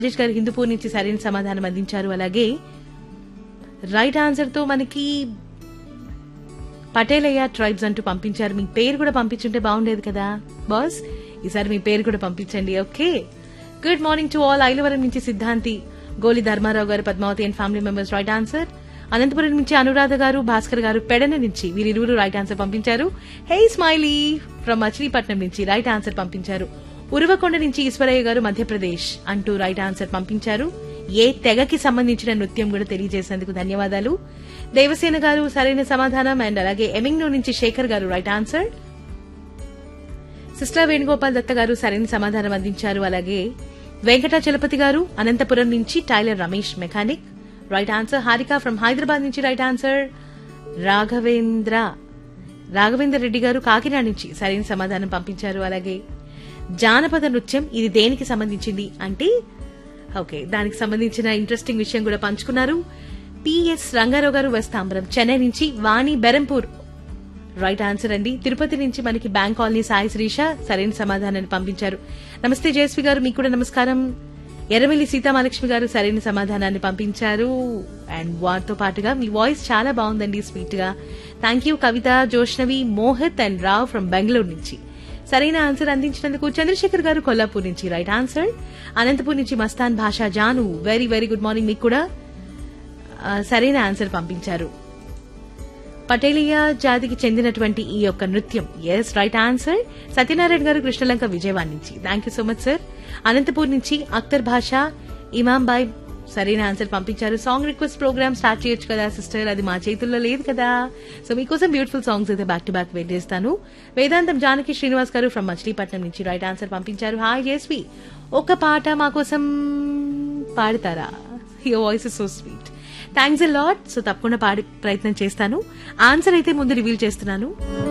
రాజేష్ గారు హిందూపూర్ నుంచి సరైన సమాధానం అందించారు అలాగే రైట్ ఆన్సర్ తో మనకి పటేలయ్య ట్రైబ్స్ అంటూ పంపించారు మీ పేరు కూడా పంపించుంటే బాగుండేది కదా బాస్ ఈసారి మీ పేరు కూడా పంపించండి okay good morning to all Ailavaram నుంచి Siddhanti Goli Dharmarao garu Padmavathi and family members right answer Anantapuram నుంచి అనురాధ గారు భాస్కర్ గారు పెడన నుంచి వీరిరువురు రైట్ ఆన్సర్ పంపించారు హే స్మైలీ ఫ్రమ్ మచిలీపట్నం నుంచి రైట్ ఆన్సర్ పంపించారు ఉరువకొండ నుంచి ఈశ్వరయ్య గారు మధ్యప్రదేశ్ అంటూ రైట్ ఆన్సర్ పంపించారు ఏ తెగకి సంబంధించిన నృత్యం కూడా తెలియజేసేందుకు ధన్యవాదాలు దేవసేన గారు సరైన సమాధానం అండ్ అలాగే ఎమింగ్నూ నుంచి Shekhar garu right answer sister Venugopal Datta garu సరైన సమాధానం అందించారు అలాగే వెంకటాచలపతి గారు అనంతపురం నుంచి tailor Ramesh mechanic right answer Harika from Hyderabad నుంచి రైట్ ఆన్సర్ రాఘవేంద్ర రాఘవేంద్ర రెడ్డి గారు కాకినాడ నుంచి సరైన సమాధానం పంపించారు అలాగే జానపద నృత్యం ఇది దేనికి సంబంధించింది అంటే ఓకే దానికి సంబంధించిన ఇంట్రెస్టింగ్ విషయం కూడా పంచుకున్నారు పిఎస్ రంగారావు గారు వస్తాంబరం చెన్నై నుంచి వాణి బెరంపూర్ రైట్ ఆన్సర్ అండి తిరుపతి నుంచి మనకి బ్యాంక్ కాలనీ సాయి శ్రీష సరైన సమాధానాన్ని పంపించారు నమస్తే జయశ్రీ గారు మీకు కూడా నమస్కారం ఎర్రవెల్లి సీతామహాలక్ష్మి గారు సరైన సమాధానాన్ని పంపించారు అండ్ వాటితో పాటుగా మీ వాయిస్ చాలా బాగుందండి స్వీట్ గా thank you Kavitha Joshnavi Mohit and Rao from Bengaluru నుంచి సరైన ఆన్సర్ అందించినందుకు చంద్రశేఖర్ గారు కొల్లాపూర్ నుంచి రైట్ ఆన్సర్ అనంతపూర్ నుంచి Mastan Basha Janu very very good morning మీకు కూడా ఆ, సరైన ఆన్సర్ పంపించారు పటేలియా జాతికి చెందినటువంటి ఈ యొక్క నృత్యం ఎస్ రైట్ ఆన్సర్ సత్యనారాయణ గారు కృష్ణలంక విజయవాడ నుంచి thank you so much sir Anantapur నుంచి అఖ్తర్ భాష ఇమాంబాయ్ సరైన ఆన్సర్ పంపించారు సాంగ్ రిక్వెస్ట్ ప్రోగ్రామ్ స్టార్ట్ చేయొచ్చు కదా సిస్టర్ అది మా చేతుల్లో లేదు కదా సో మీకోసం బ్యూటిఫుల్ సాంగ్స్ అయితే బ్యాక్ టు బ్యాక్ వెయిట్ చేస్తాను వేదాంతం జానకి శ్రీనివాస్ గారు ఫ్రమ్ మచిలీపట్నం నుంచి రైట్ ఆన్సర్ పంపించారు హాయ్ జేస్వి ఒక పాట మా కోసం పాడతారా your voice is so sweet thanks a lot so తప్పకుండా పాడి ప్రయత్నం చేస్తాను ఆన్సర్ అయితే ముందు రివీల్ చేస్తున్నాను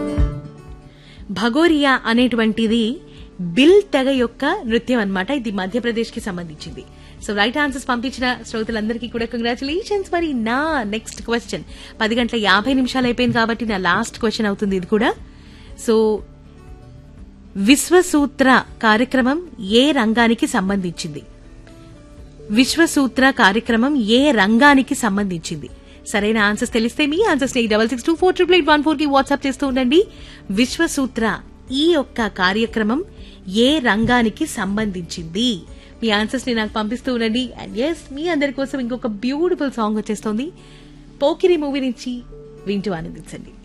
భగోరియా అనేటువంటిది బిల్ తెగ యొక్క నృత్యం అన్నమాట ఇది మధ్యప్రదేశ్ కి సంబంధించింది సో రైట్ ఆన్సర్స్ పంపించిన శ్రోతలందరికీ కూడా కంగ్రాచులేషన్స్ మరి నా నెక్స్ట్ క్వశ్చన్ పది గంటల యాభై నిమిషాలు అయిపోయింది కాబట్టి నా లాస్ట్ క్వశ్చన్ అవుతుంది ఇది కూడా సో విశ్వసూత్ర కార్యక్రమం ఏ రంగానికి సంబంధించింది విశ్వసూత్ర కార్యక్రమం ఏ రంగానికి సంబంధించింది సరైన ఆన్సర్స్ తెలిస్తే మీ ఆన్సర్స్ ని double six two four triple eight one four కి వాట్సాప్ చేస్తూ ఉండండి విశ్వసూత్ర ఈ యొక్క కార్యక్రమం ఏ రంగానికి సంబంధించింది మీ ఆన్సర్స్ ని నాకు పంపిస్తూ ఉండండి అండ్ ఎస్ మీ అందరి కోసం ఇంకొక బ్యూటిఫుల్ సాంగ్ వచ్చేస్తోంది పోకిరి మూవీ నుంచి వింటూ ఆనందించండి